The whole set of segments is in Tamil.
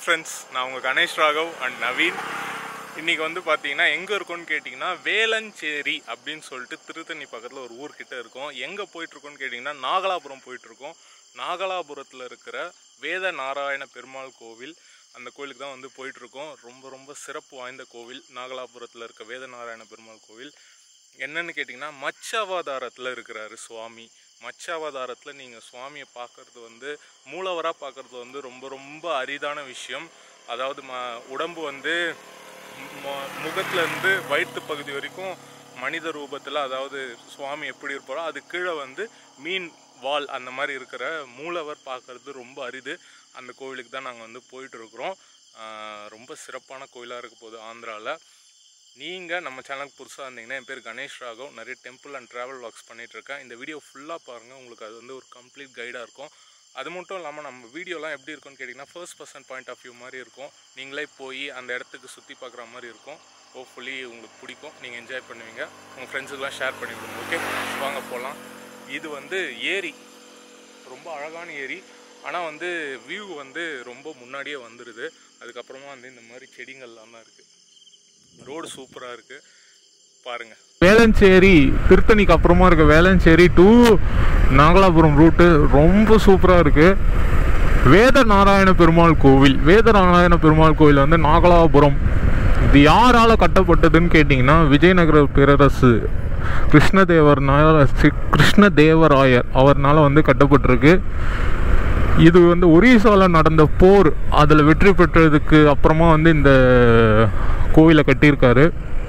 ஃப்ரெண்ட்ஸ் நான் உங்கள் கணேஷ் ராகவ் அண்ட் நவீன் இன்னைக்கு வந்து பார்த்தீங்கன்னா எங்கே இருக்கோம்னு கேட்டிங்கன்னா வேலஞ்சேரி அப்படின்னு சொல்லிட்டு திருத்தணி பக்கத்தில் ஒரு ஊர்கிட்ட இருக்கோம் எங்கே போயிட்டுருக்கோம்னு கேட்டிங்கன்னா நாகலாபுரம் போயிட்டுருக்கோம் நாகலாபுரத்தில் இருக்கிற வேத நாராயண பெருமாள் கோவில் அந்த கோவிலுக்கு தான் வந்து போயிட்டுருக்கோம் ரொம்ப ரொம்ப சிறப்பு வாய்ந்த கோவில் நாகலாபுரத்தில் இருக்க வேத நாராயண பெருமாள் கோவில் என்னன்னு கேட்டிங்கன்னா மச்ச அவதாரத்தில் இருக்கிறாரு சுவாமி மச்ச அவதாரத்தில் நீங்கள் சுவாமியை பார்க்கறது வந்து மூலவராக பார்க்கறது வந்து ரொம்ப ரொம்ப அரிதான விஷயம் அதாவது ம உடம்பு வந்து மு- முகத்துலேருந்து வயிற்று பகுதி வரைக்கும் மனித ரூபத்தில் அதாவது சுவாமி எப்படி இருப்பாரோ அது கீழே வந்து மீன் வால் அந்த மாதிரி இருக்கிற மூலவர் பார்க்கறது ரொம்ப அரிது அந்த கோவிலுக்கு தான் நாங்கள் வந்து போயிட்டு இருக்கிறோம் ஆஹ் ரொம்ப சிறப்பான கோயிலாக இருக்க போகுது ஆந்திராவில் நீங்கள் நம்ம சேனலுக்கு புதுசாக இருந்தீங்கன்னா என் பேர் கணேஷ் ராகவ் நிறைய டெம்பிள் அண்ட் ட்ராவல் வாக்ஸ் பண்ணிகிட்ருக்கேன் இந்த வீடியோ ஃபுல்லாக பாருங்கள் உங்களுக்கு அது வந்து ஒரு கம்ப்ளீட் கைடாக இருக்கும் அது மட்டும் இல்லாமல் நம்ம வீடியோலாம் எப்படி இருக்கும்னு கேட்டிங்கன்னா first person point of view மாதிரி இருக்கும் நீங்களே போய் அந்த இடத்துக்கு சுற்றி பார்க்குற மாதிரி இருக்கும் ஹோப்ஃபுல்லி உங்களுக்கு பிடிக்கும் நீங்கள் என்ஜாய் பண்ணுவீங்க உங்கள் ஃப்ரெண்ட்ஸுக்கெலாம் ஷேர் பண்ணி விடுங்க ஓகே வாங்க போகலாம் இது வந்து ஏரி ரொம்ப அழகான ஏரி ஆனால் வந்து வியூ வந்து ரொம்ப முன்னாடியே வந்துடுது அதுக்கப்புறமா வந்து இந்த மாதிரி செடிங்கள்லாம் தான் இருக்குது ரோடு சூப்பராக இருக்குது பாருங்கள் வேளஞ்சேரி திருத்தணிக்கு அப்புறமா இருக்க வேளஞ்சேரி டு நாகலாபுரம் ரூட்டு ரொம்ப சூப்பராக இருக்குது வேத நாராயண பெருமாள் கோவில் வேத நாராயண பெருமாள் கோவில் வந்து நாகலாபுரம் இது யாரால் கட்டப்பட்டதுன்னு கேட்டிங்கன்னா விஜயநகர பேரரசு கிருஷ்ணதேவர்னால சி- கிருஷ்ணதேவராயர் அவர்னால வந்து கட்டப்பட்டிருக்கு இது வந்து ஒரிசாவில் நடந்த போர் அதில் வெற்றி பெற்றதுக்கு அப்புறமா வந்து இந்த கோவிலை கட்டியிருக்காரு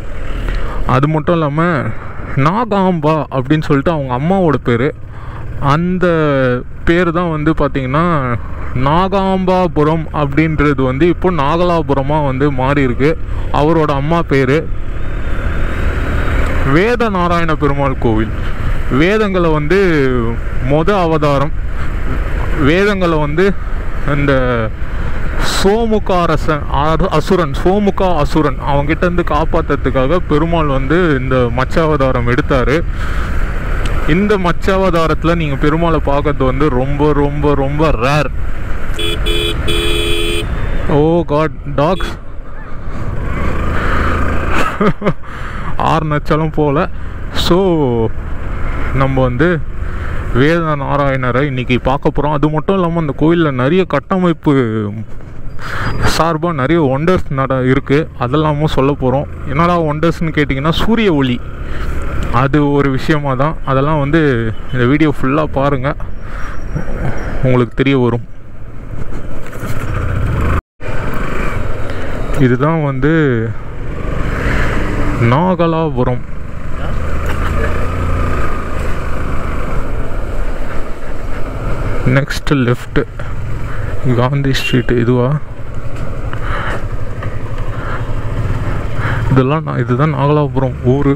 அது மட்டும் இல்லாமல் நாகாம்பா அப்படின்னு சொல்லிட்டு அவங்க அம்மாவோட பேர் அந்த பேர் தான் வந்து பார்த்திங்கன்னா நாகாம்பாபுரம் அப்படின்றது வந்து இப்போ நாகலாபுரமாக வந்து மாறி இருக்கு அவரோட அம்மா பேர் வேத நாராயண பெருமாள் கோவில் வேதங்களை வந்து மொத அவதாரம் வேதங்களை வந்து இந்த சோமுகாரசன் அரு- அசுரன் சோமுகா அசுரன் அவங்கிட்ட இருந்து காப்பாத்துறதுக்காக பெருமாள் வந்து இந்த மச்சாவதாரம் எடுத்தார் இந்த மச்சாவதாரத்தில் நீங்கள் பெருமாளை பார்க்கறது வந்து ரொம்ப ரொம்ப ரொம்ப ரேர் ஓ காட் டாக்ஸ் ஆறு நச்சாலும் போகல ஸோ நம்ம வந்து வேத நாராயணரை இன்னைக்கு பார்க்க போகிறோம் அது மட்டும் இல்லாமல் அந்த கோயிலில் நிறைய கட்டமைப்பு சார்பாக நிறைய ஒண்டர்ஸ் நட இருக்குது அதெல்லாமும் சொல்ல போகிறோம் என்னடா ஒண்டர்ஸ்னு கேட்டிங்கன்னா சூரிய ஒளி அது ஒரு விஷயமா தான் அதெல்லாம் வந்து இந்த வீடியோ ஃபுல்லாக பாருங்கள் உங்களுக்கு தெரிய வரும் இதுதான் வந்து Nagalapuram next left Gandhi street இதுவா இதெல்லாம் நான் இதுதான் நாகலாபுரம் ஊர்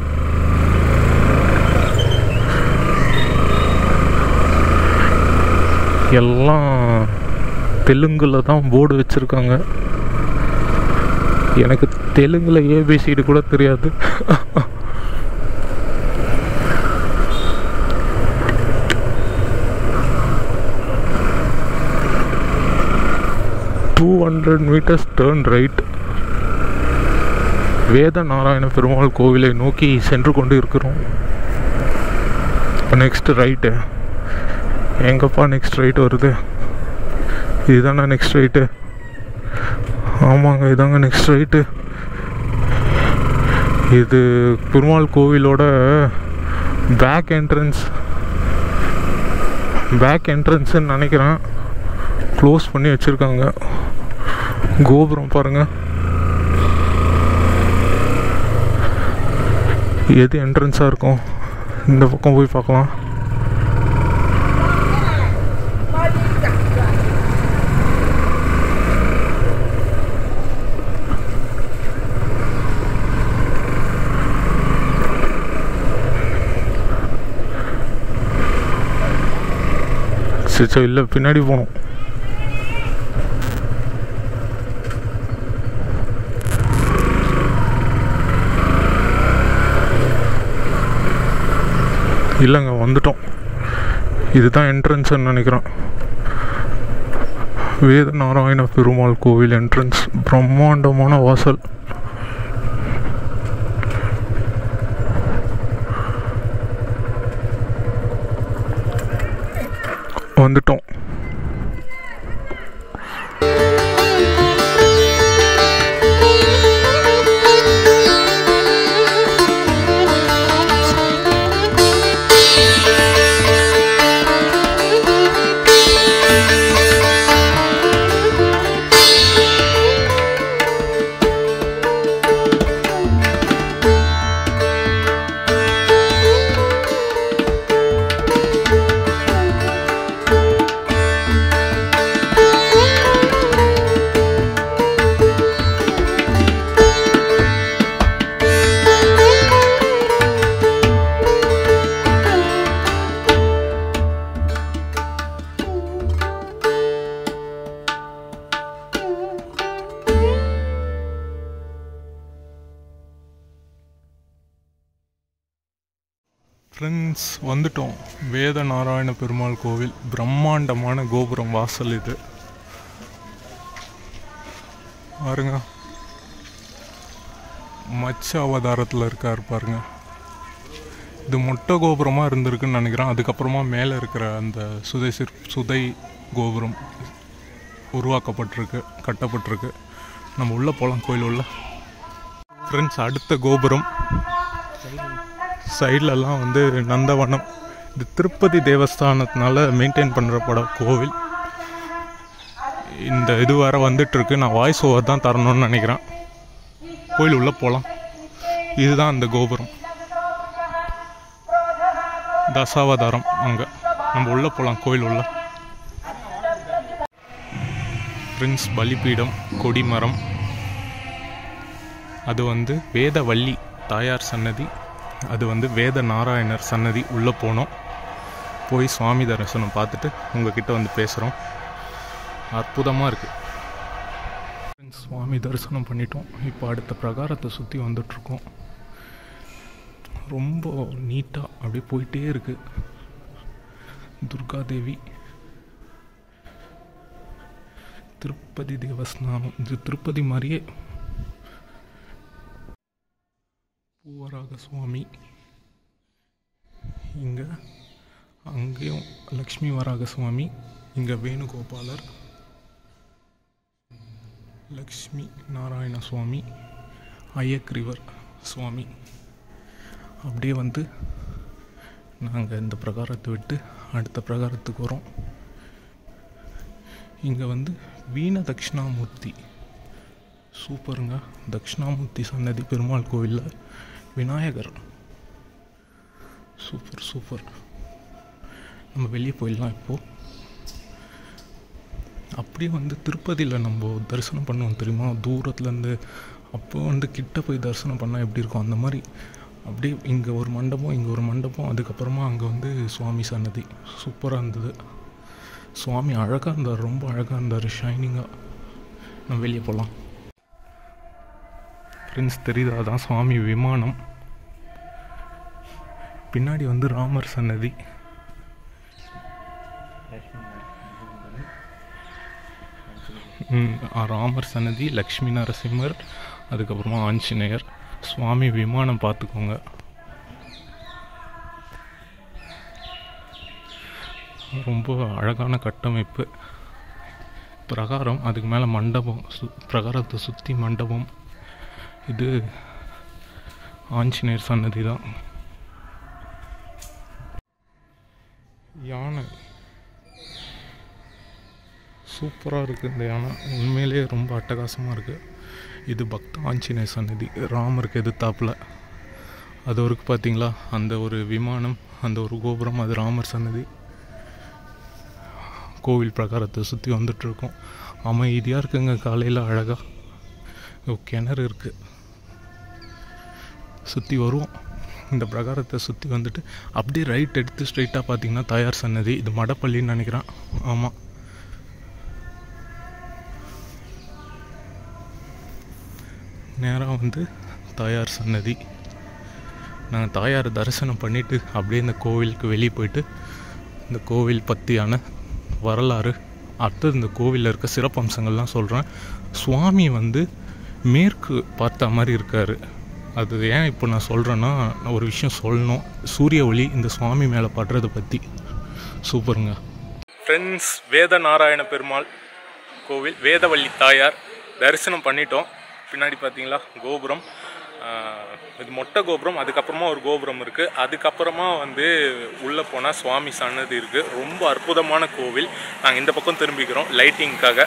எல்லாம் தெலுங்குல தான் போர்டு வச்சுருக்காங்க எனக்கு தெலுங்குல ஏபிசிடி கூட தெரியாது two hundred metres turn right Veda Narayana Perumal கோவிலை நோக்கி சென்று கொண்டு இருக்கிறோம் நெக்ஸ்ட் ரைட்டு எங்கப்பா நெக்ஸ்ட் ரைட் வருது இதுதானே நெக்ஸ்ட் ரைட்டு ஆமாங்க இதாங்க நெக்ஸ்ட் ரைட்டு இது பெருமாள் கோவிலோட பேக் என்ட்ரன்ஸ் பேக் என்ட்ரன்ஸ்ன்னு நினைக்கிறேன் க்ளோஸ் பண்ணி வச்சுருக்காங்க கோபுரம் பாருங்க எது என்ட்ரன்ஸாக இருக்கும் இந்த பக்கம் போய் பார்க்கலாம் சரி சரி இல்லை பின்னாடி போகணும் இல்லைங்க வந்துட்டோம் இதுதான் என்ட்ரன்ஸ்ன்னு நினைக்கிறேன் வேத நாராயண பெருமாள் கோவில் என்ட்ரன்ஸ் பிரம்மாண்டமான வாசல் வந்துட்டோம் ஃப்ரெண்ட்ஸ் வந்துட்டோம் வேத நாராயண பெருமாள் கோவில் பிரம்மாண்டமான கோபுரம் வாசல் இது பாருங்க மச்ச அவதாரத்தில் இருக்கார் பாருங்க இது மொட்டை கோபுரமாக இருந்திருக்குன்னு நினைக்கிறேன் அதுக்கப்புறமா மேலே இருக்கிற அந்த சுதை சிற் சுதை கோபுரம் உருவாக்கப்பட்டிருக்கு கட்டப்பட்டிருக்கு நம்ம உள்ளே போகலாம் கோயில் உள்ள ஃப்ரெண்ட்ஸ் அடுத்த கோபுரம் சைட்லலாம் வந்து நந்தவனம் இது திருப்பதி தேவஸ்தானத்தினால மெயின்டைன் பண்ணுறப்பட கோவில் இந்த இது வேற வந்துட்டு இருக்கு நான் வாய்ஸ் ஓவர் தான் தரணும்னு நினைக்கிறேன் கோயில் உள்ள போகலாம் இதுதான் அந்த கோபுரம் தசாவதாரம் அங்கே நம்ம உள்ளே போகலாம் கோயில் உள்ள பிரின்ஸ் பலிபீடம் கொடிமரம் அது வந்து வேதவள்ளி தாயார் சன்னதி அது வந்து வேத நாராயணர் சன்னதி உள்ளே போனோம் போய் சுவாமி தரிசனம் பார்த்துட்டு உங்ககிட்ட வந்து பேசுகிறோம் அற்புதமாக இருக்குது சுவாமி தரிசனம் பண்ணிட்டோம் இப்போ அடுத்த பிரகாரத்தை சுற்றி வந்துட்ருக்கோம் ரொம்ப நீட்டாக அப்படியே போயிட்டே இருக்கு துர்காதேவி திருப்பதி தேவஸ்நானம் இது திருப்பதி மாதிரியே பூவராக சுவாமி இங்கே அங்கேயும் லக்ஷ்மி வராக சுவாமி இங்கே வேணுகோபாலர் லக்ஷ்மி நாராயண சுவாமி ஐயக்ரிவர் சுவாமி அப்படியே வந்து நாங்கள் இந்த பிரகாரத்தை விட்டு அடுத்த பிரகாரத்துக்கு வரோம் இங்கே வந்து வீண தட்சிணாமூர்த்தி சூப்பருங்க தட்சிணாமூர்த்தி சன்னதி பெருமாள் கோவிலில் விநாயகர் சூப்பர் சூப்பர் நம்ம வெளியே போயிடலாம் இப்போது அப்படியே வந்து திருப்பதியில் நம்ம தரிசனம் பண்ணுவோம் தெரியுமா தூரத்துலேருந்து அப்போ வந்து கிட்ட போய் தரிசனம் பண்ணால் எப்படி இருக்கும் அந்த மாதிரி அப்படியே இங்கே ஒரு மண்டபம் இங்கே ஒரு மண்டபம் அதுக்கப்புறமா அங்கே வந்து சுவாமி சன்னதி சூப்பராக இருந்தது சுவாமி அழகாக இருந்தார் ரொம்ப அழகாக இருந்தார் ஷைனிங்காக நம்ம வெளியே போகலாம் ஃப்ரெண்ட்ஸ் தெரியுதா அதான் சுவாமி விமானம் பின்னாடி வந்து ராமர் சன்னதி ம், ஆ, ராமர் சன்னதி லக்ஷ்மி நரசிம்மர் அதுக்கப்புறமா ஆஞ்சநேயர் சுவாமி விமானம் பார்த்துக்கோங்க ரொம்ப அழகான கட்டமைப்பு பிரகாரம் அதுக்கு மேலே மண்டபம் சு பிரகாரத்தை சுற்றி மண்டபம் இது ஆஞ்சநேயர் சன்னதி தான் யானை சூப்பராக இருக்குது இந்த யானை உண்மையிலேயே ரொம்ப அட்டகாசமாக இருக்குது இது பக்த ஆஞ்சநேயர் சன்னதி ராமருக்கு எதிர்த்தாப்புல அது ஒரு பார்த்தீங்களா அந்த ஒரு விமானம் அந்த ஒரு கோபுரம் அது ராமர் சன்னதி கோவில் பிரகாரத்தை சுற்றி வந்துட்டுருக்கோம் அமைதியாக இருக்குங்க காலையில் அழகாக கிணறு இருக்குது சுற்றி வருவோம் இந்த பிரகாரத்தை சுற்றி வந்துட்டு அப்படியே ரைட் எடுத்து ஸ்ட்ரைட்டாக பார்த்தீங்கன்னா தாயார் சன்னதி இது மடப்பள்ளின்னு நினைக்கிறேன் ஆமாம் நேராக வந்து தாயார் சன்னதி நாங்கள் தாயார் தரிசனம் பண்ணிவிட்டு அப்படியே இந்த கோவிலுக்கு வெளியே போயிட்டு இந்த கோவில் பற்றியான வரலாறு அடுத்தது இந்த கோவிலில் இருக்க சிறப்பம்சங்கள்லாம் சொல்கிறேன் சுவாமி வந்து மேற்கு பார்த்த மாதிரி இருக்கார் அது ஏன் இப்போ நான் சொல்கிறேன்னா நான் ஒரு விஷயம் சொல்லணும் சூரிய ஒளி இந்த சுவாமி மேலே படுறதை பற்றி சூப்பருங்க ஃப்ரெண்ட்ஸ் வேத நாராயண பெருமாள் கோவில் வேதவள்ளி தாயார் தரிசனம் பண்ணிட்டோம் பின்னாடி பார்த்தீங்களா கோபுரம் ஆஹ், இது மொட்டை கோபுரம் அதுக்கப்புறமா ஒரு கோபுரம் இருக்குது அதுக்கப்புறமா வந்து உள்ளே போனால் சுவாமி சன்னதி இருக்குது ரொம்ப அற்புதமான கோவில் நாங்கள் இந்த பக்கம் திரும்பிக்கிறோம் லைட்டிங்க்காக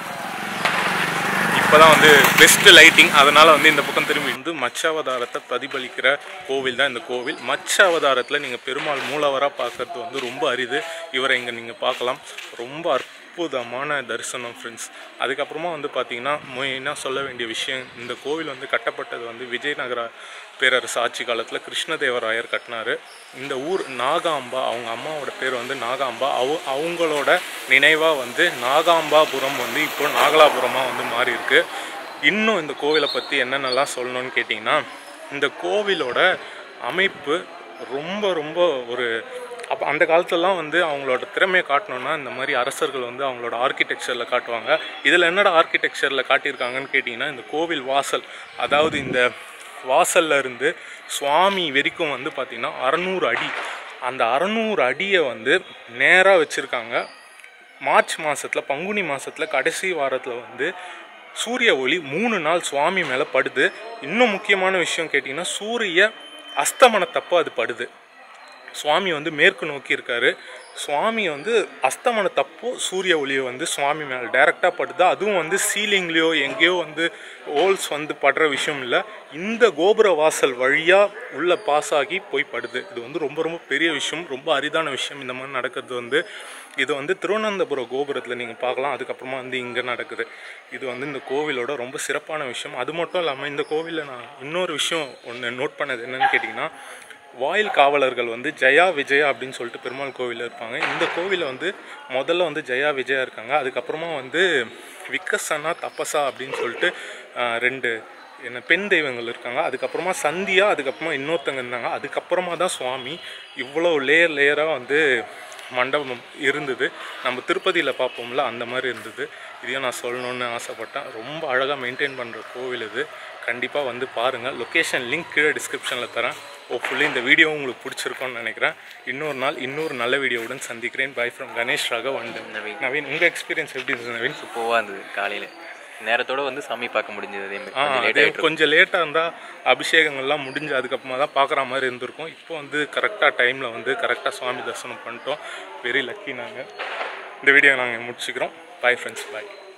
இப்போ தான் வந்து பெஸ்ட் லைட்டிங் அதனால் வந்து இந்த பக்கம் திரும்பி வந்து மச்ச அவதாரத்தை பிரதிபலிக்கிற கோவில் தான் இந்த கோவில் மச்ச அவதாரத்தில் நீங்கள் பெருமாள் மூலவராக பார்க்கறது வந்து ரொம்ப அரிது இவரை இங்கே நீங்கள் பார்க்கலாம் ரொம்ப அற்புதமான தரிசனம் ஃப்ரெண்ட்ஸ் அதுக்கப்புறமா வந்து பார்த்தீங்கன்னா மெயினாக சொல்ல வேண்டிய விஷயம் இந்த கோவில் வந்து கட்டப்பட்டது வந்து விஜயநகர பேரரசு ஆட்சி காலத்தில் கிருஷ்ணதேவராயர் கட்டினார் இந்த ஊர் நாகாம்பா அவங்க அம்மாவோட பேர் வந்து நாகாம்பா அவ அவங்களோட நினைவாக வந்து நாகாம்பாபுரம் வந்து இப்போ நாகலாபுரமாக வந்து மாறி இருக்கு இன்னும் இந்த கோவிலை பற்றி என்னென்னலாம் சொல்லணும்னு கேட்டிங்கன்னா இந்த கோவிலோட அமைப்பு ரொம்ப ரொம்ப ஒரு அப்போ அந்த காலத்துலலாம் வந்து அவங்களோட திறமையை காட்டணும்னா இந்த மாதிரி அரசர்கள் வந்து அவங்களோட ஆர்கிடெக்சரில் காட்டுவாங்க இதில் என்னடா ஆர்கிடெக்சரில் காட்டியிருக்காங்கன்னு கேட்டிங்கன்னா இந்த கோவில் வாசல் அதாவது இந்த வாசல்ல இருந்து சுவாமி வரைக்கும் வந்து பார்த்திங்கன்னா அறநூறு அடி அந்த அறநூறு அடியை வந்து நேராக வச்சுருக்காங்க மார்ச் மாதத்தில் பங்குனி மாதத்தில் கடைசி வாரத்தில் வந்து சூரிய ஒளி மூணு நாள் சுவாமி மேலே படுது இன்னும் முக்கியமான விஷயம் கேட்டிங்கன்னா சூரிய அஸ்தமனத்தப்போ அது படுது சுவாமி வந்து மேற்கு நோக்கி இருக்காரு சுவாமி வந்து அஸ்தமனத்தப்போ சூரிய ஒளியை வந்து சுவாமி மேலே டைரெக்டாக படுது அதுவும் வந்து சீலிங்லேயோ எங்கேயோ வந்து ஹோல்ஸ் வந்து படுற விஷயம் இல்லை இந்த கோபுர வாசல் வழியாக உள்ள பாஸ் ஆகி போய் படுது இது வந்து ரொம்ப ரொம்ப பெரிய விஷயம் ரொம்ப அரிதான விஷயம் இந்த மாதிரி நடக்கிறது வந்து இது வந்து திருவனந்தபுரம் கோபுரத்தில் நீங்கள் பார்க்கலாம் அதுக்கப்புறமா வந்து இங்கே நடக்குது இது வந்து இந்த கோவிலோட ரொம்ப சிறப்பான விஷயம் அது மட்டும் இல்லாமல் இந்த கோவிலில் நான் இன்னொரு விஷயம் ஒன்று நோட் பண்ணது என்னன்னு கேட்டிங்கன்னா வாயில் காவலர்கள் வந்து ஜெயா விஜயா அப்படின்னு சொல்லிட்டு பெருமாள் கோவிலில் இருப்பாங்க இந்த கோவிலில் வந்து முதல்ல வந்து ஜெயா விஜயா இருக்காங்க அதுக்கப்புறமா வந்து விக்கசனா தப்பசா அப்படின்னு சொல்லிட்டு ஆஹ், ரெண்டு என்ன பெண் தெய்வங்கள் இருக்காங்க அதுக்கப்புறமா சந்தியா அதுக்கப்புறமா இன்னொருத்தங்க இருந்தாங்க அதுக்கப்புறமா தான் சுவாமி இவ்வளோ லேயர் லேயராக வந்து மண்டபம் இருந்தது நம்ம திருப்பதியில் பார்ப்போம்ல அந்த மாதிரி இருந்தது இதையும் நான் சொல்லணும்னு ஆசைப்பட்டேன் ரொம்ப அழகாக மெயின்டைன் பண்ணுற கோவில் இது கண்டிப்பாக வந்து பாருங்கள் லொக்கேஷன் லிங்க் கீழே டிஸ்கிரிப்ஷனில் தரேன் ஹோப்ஃபுல்லி இந்த வீடியோ உங்களுக்கு பிடிச்சிருக்கும்னு நினைக்கிறேன் இன்னொரு நாள் இன்னொரு நல்ல வீடியோவுடன் சந்திக்கிறேன் bye from Ganesh Raghav and Naveen. Naveen உங்கள் எக்ஸ்பீரியன்ஸ் எப்படி இருந்தது நவீன் சூப்பராக இருந்தது காலையில் நேரத்தோட வந்து சாமி பார்க்க முடிஞ்சது அதே மாதிரி ஆ கொஞ்சம் லேட் அதே ஆகிட்டு கொஞ்சம் லேட்டாக இருந்தால் அபிஷேகங்கள்லாம் முடிஞ்சு அதுக்கப்புறமா தான் பார்க்குற மாதிரி இருந்திருக்கும் இப்போ வந்து கரெக்டாக டைமில் வந்து கரெக்டாக சுவாமி தரிசனம் பண்ணிட்டோம் வெரி லக்கி நாங்கள் இந்த வீடியோ நாங்கள் முடிச்சுக்கிறோம் பை ஃப்ரெண்ட்ஸ் பாய்